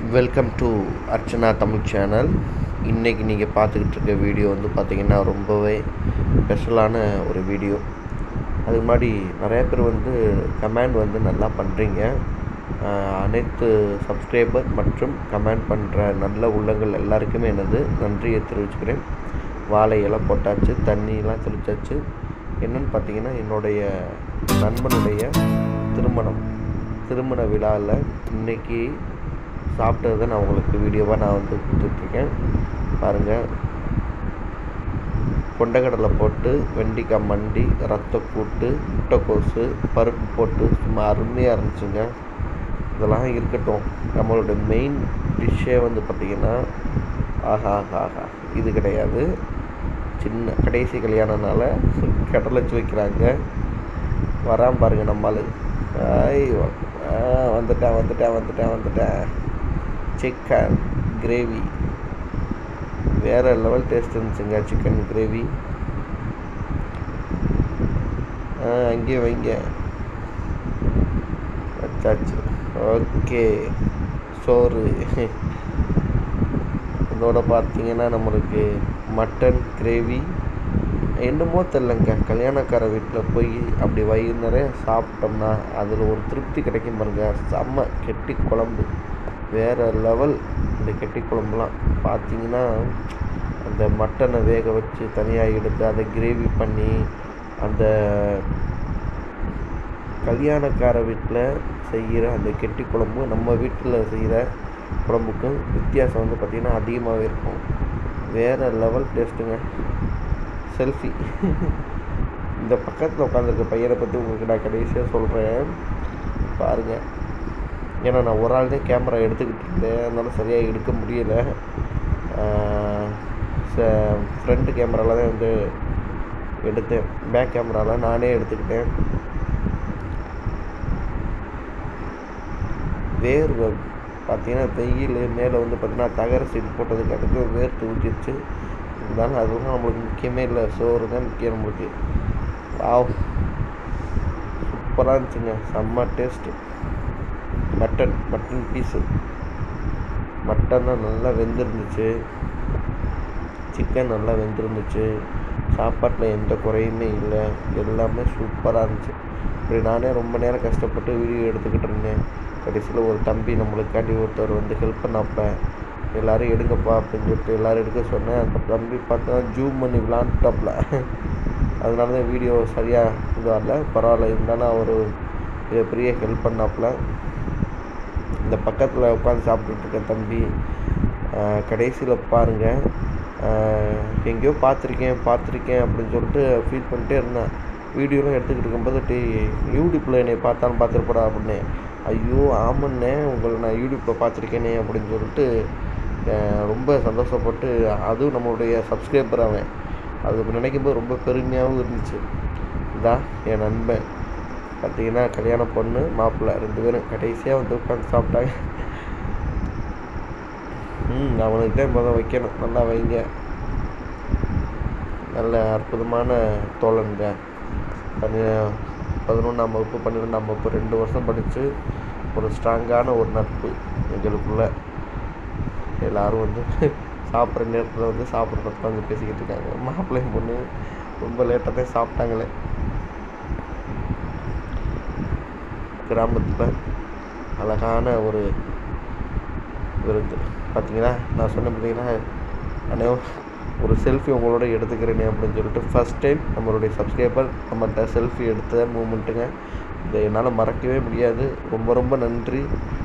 welcome to Archana Tamil channel இன்றைக்கி நீங்கள் பார்த்துக்கிட்டு இருக்க வீடியோ வந்து பார்த்திங்கன்னா ரொம்பவே ஸ்பெஷலான ஒரு வீடியோ அதுக்கு முன்னாடி நிறைய பேர் வந்து கமெண்ட் வந்து நல்லா பண்ணுறீங்க அனைத்து சப்ஸ்கிரைபர் மற்றும் கமெண்ட் பண்ணுற நல்ல உள்ளங்கள் எல்லாருக்குமே எனது நன்றியை தெரிவிச்சுக்கிறேன் வாழை இலை போட்டாச்சு தண்ணியெலாம் தெளிச்சாச்சு என்னென்னு பார்த்தீங்கன்னா என்னுடைய நண்பனுடைய திருமணம் திருமண விழாவில் இன்னைக்கு சாப்பிட்டதை நான் உங்களுக்கு வீடியோவாக நான் வந்து கொடுத்துட்ருக்கேன் பாருங்கள் கொண்டக்கடலை போட்டு வெண்டிக்காய் மண்டி ரத்த கூட்டு முட்டைக்கோசு பருப்பு போட்டு சும்மா அருமையாக இருந்துச்சுங்க இதெல்லாம் இருக்கட்டும் நம்மளோட மெயின் டிஷ்ஷே வந்து பார்த்திங்கன்னா ஆஹா ஆஹா ஆஹா இது கிடையாது சின்ன கடைசி கல்யாணனால கடலை வச்சு வைக்கிறாங்க வராம பாருங்கள் நம்மால் ஐயோ ஆ, வந்துட்டேன் வந்துட்டேன் வந்துட்டேன் வந்துட்டேன் சிக்கன் கிரேவி வேறு லெவல் டேஸ்ட் இருந்துச்சுங்க சிக்கன் கிரேவி ஆ அங்கேயே வைங்க வச்சாச்சு ஓகே சோறு இதோட பார்த்தீங்கன்னா நம்மளுக்கு மட்டன் கிரேவி என்னமோ தெரிலங்க கல்யாணக்கார வீட்டில் போய் அப்படி வயிறு நிறைய சாப்பிட்டோம்னா அதில் ஒரு திருப்தி கிடைக்கும் பாருங்க செம்ம கெட்டி குழம்பு வேறு லெவல் இந்த கெட்டி குழம்புலாம் பார்த்தீங்கன்னா அந்த மட்டனை வேக வச்சு தனியாக எடுத்து அதை கிரேவி பண்ணி அந்த கல்யாணக்கார வீட்டில் செய்கிற அந்த கெட்டி குழம்பு நம்ம வீட்டில் செய்கிற குழம்புக்கும் வித்தியாசம் வந்து பார்த்திங்கன்னா அதிகமாகவே இருக்கும் வேறு லெவல் டேஸ்ட்டுங்க செல்ஃபி இந்த பக்கத்தில் உட்காந்துருக்க பையனை பற்றி உங்களுக்கு நான் கடைசியாக சொல்கிறேன் பாருங்கள் ஏன்னா நான் ஒரு ஆள் தான் கேமரா எடுத்துக்கிட்டு இருந்தேன் அதனால சரியாக எடுக்க முடியலை ஃப்ரண்ட் கேமராவில் தான் வந்து எடுத்தேன் பேக் கேமராவில் நானே எடுத்துக்கிட்டேன் வேர்வை பார்த்தீங்கன்னா வெயில் மேலே வந்து பார்த்தீங்கன்னா தகர சீட் போட்டதுக்கு அதுக்கு வேர்த்து ஊற்றிடுச்சு இருந்தாலும் அதெல்லாம் நம்மளுக்கு முக்கியமே இல்லை சோறு தான் முக்கியம் நம்மளுக்கு வாவ் சூப்பராக இருந்துச்சுங்க செம்ம taste mutton mutton piece mutton தான் நல்லா வெந்திருந்துச்சு சிக்கன் நல்லா வெந்திருந்துச்சு சாப்பாட்டில் எந்த குறையுமே இல்லை எல்லாமே சூப்பராக இருந்துச்சு இப்படி நானே ரொம்ப நேரம் கஷ்டப்பட்டு வீடியோ எடுத்துக்கிட்டு இருந்தேன் கடைசியில் ஒரு தம்பி நம்மளுக்காண்டி ஒருத்தர் வந்து ஹெல்ப் பண்ணாப்ப எல்லோரும் எடுங்கப்பா அப்படின்னு சொல்லிட்டு எல்லோரும் எடுக்க சொன்னேன் அந்த தம்பி பார்த்தா ஜூம் பண்ணி விளாண்டுட்டாப்புல அதனால தான் வீடியோ சரியாக இது வரல பரவாயில்ல இருந்தாலும் அவர் பெரிய ஹெல்ப் பண்ணாப்புல இந்த பக்கத்தில் உட்காந்து சாப்பிட்டுட்டு இருக்க தம்பி கடைசியில் பாருங்கள் எங்கேயோ பார்த்துருக்கேன் பார்த்துருக்கேன் அப்படின்னு சொல்லிட்டு ஃபீல் பண்ணிட்டே இருந்தேன் வீடியோலாம் எடுத்துக்கிட்டு இருக்கும்போது டி யூடியூப்பில் என்னை பார்த்தாலும் பார்த்துருப்படா அப்படின்னு ஐயோ ஆமாண்ணே உங்களை நான் யூடியூப்பில் பார்த்துருக்கேனே அப்படின்னு சொல்லிட்டு அஹ், ரொம்ப சந்தோஷப்பட்டு அதுவும் நம்மளுடைய சப்ஸ்கிரைபர் அவன் அது நினைக்கும்போது ரொம்ப பெருமையாகவும் இருந்துச்சு இதான் என் நண்பன் பார்த்தீங்கன்னா கல்யாண பொண்ணு மாப்பிள்ளை ரெண்டு பேரும் கடைசியாக வந்து உட்காந்து சாப்பிட்டாங்க ம் அவனுக்கு தான் முதல் வைக்கணும் நல்லா வைங்க நல்ல அற்புதமான தோழனுங்க பன்னி பதினொன்றாம் வகுப்பு பன்னிரெண்டாம் வகுப்பு ரெண்டு வருஷம் படித்து ஒரு ஸ்ட்ராங்கான ஒரு நட்பு எங்களுக்குள்ள எல்லாரும் வந்து சாப்பிட்ற நேரத்தில் வந்து சாப்பிட்ற உட்காந்து பேசிக்கிட்டு இருக்காங்க மாப்பிள்ளையும் பொண்ணு ரொம்ப லேட்டாக தான் சாப்பிட்டாங்களே கிராமத்தில் அழகான ஒரு விருந்து பார்த்தீங்கன்னா நான் சொன்னேன் பார்த்தீங்கன்னா அண்ணே ஒரு செல்ஃபி உங்களோட எடுத்துக்கிறேனே அப்படின்னு சொல்லிட்டு ஃபஸ்ட் டைம் நம்மளுடைய சப்ஸ்கிரைபர் நம்மகிட்ட செல்ஃபி எடுத்த மூமெண்ட்டுங்க இதை என்னால் மறக்கவே முடியாது ரொம்ப ரொம்ப நன்றி